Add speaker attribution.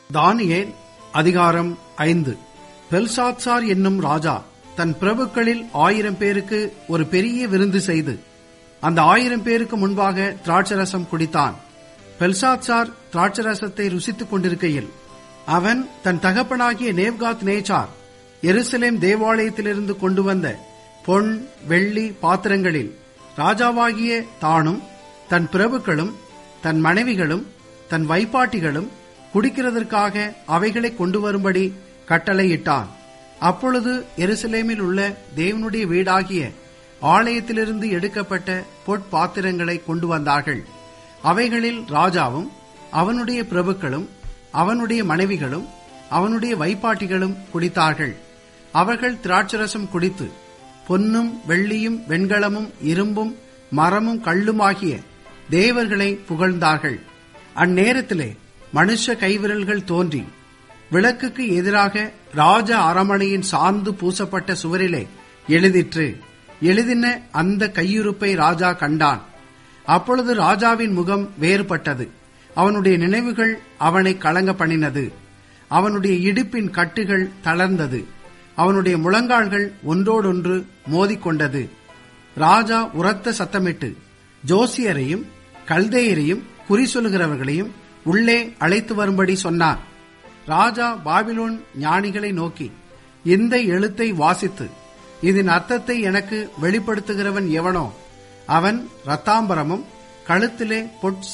Speaker 1: தானியேல் அதிகாரம் ஐந்து பெல்சாத்சார் என்னும் ராஜா தன் பிரபுக்களில் ஆயிரம் பேருக்கு ஒரு பெரிய விருந்து செய்து அந்த ஆயிரம் பேருக்கு முன்பாக திராட்சரசம் குடித்தான் பெல்சாத்சார் திராட்சரசத்தை ருசித்துக் கொண்டிருக்கையில் அவன் தன் தகப்பனாகிய நேவ்காத் நேச்சார் எருசலேம் தேவாலயத்திலிருந்து கொண்டு வந்த பொன் வெள்ளி பாத்திரங்களில் ராஜாவாகிய தானும் தன் பிரபுக்களும் தன் மனைவிகளும் தன் வைப்பாட்டிகளும் குடிக்கிறதற்காக அவைகளை கொண்டு வரும்படி கட்டளையிட்டான் அப்பொழுது எருசலேமில் உள்ள தேவனுடைய வீடாகிய ஆலயத்திலிருந்து எடுக்கப்பட்ட பொற்பாத்திரங்களை கொண்டு வந்தார்கள் அவைகளில் ராஜாவும் அவனுடைய பிரபுக்களும் அவனுடைய மனைவிகளும் அவனுடைய வைப்பாட்டிகளும் குடித்தார்கள் அவர்கள் திராட்சரசம் குடித்து பொன்னும் வெள்ளியும் வெண்கலமும் இரும்பும் மரமும் கல்லுமாகிய தேவர்களை புகழ்ந்தார்கள் அந்நேரத்திலே மனுஷ கைவிரல்கள் தோன்றி விளக்குக்கு எதிராக ராஜ அரமனையின் சாந்து பூசப்பட்ட சுவரிலே எழுதிற்று எழுதின அந்த கையுறுப்பை ராஜா கண்டான் அப்பொழுது ராஜாவின் முகம் வேறுபட்டது அவனுடைய நினைவுகள் அவனை கலங்க பண்ணினது அவனுடைய இடுப்பின் கட்டுகள் தளர்ந்தது அவனுடைய முழங்கால்கள் ஒன்றோடொன்று மோதிக்கொண்டது ராஜா உரத்த சத்தமிட்டு ஜோசியரையும் கல்தேயரையும் குறி சொல்லுகிறவர்களையும் உள்ளே அழைத்து வரும்படி சொன்னார் ராஜா பாபிலோன் ஞானிகளை நோக்கி இந்த எழுத்தை வாசித்து இதன் அர்த்தத்தை எனக்கு வெளிப்படுத்துகிறவன் எவனோ அவன் ரத்தாம்பரமும் கழுத்திலே பொட்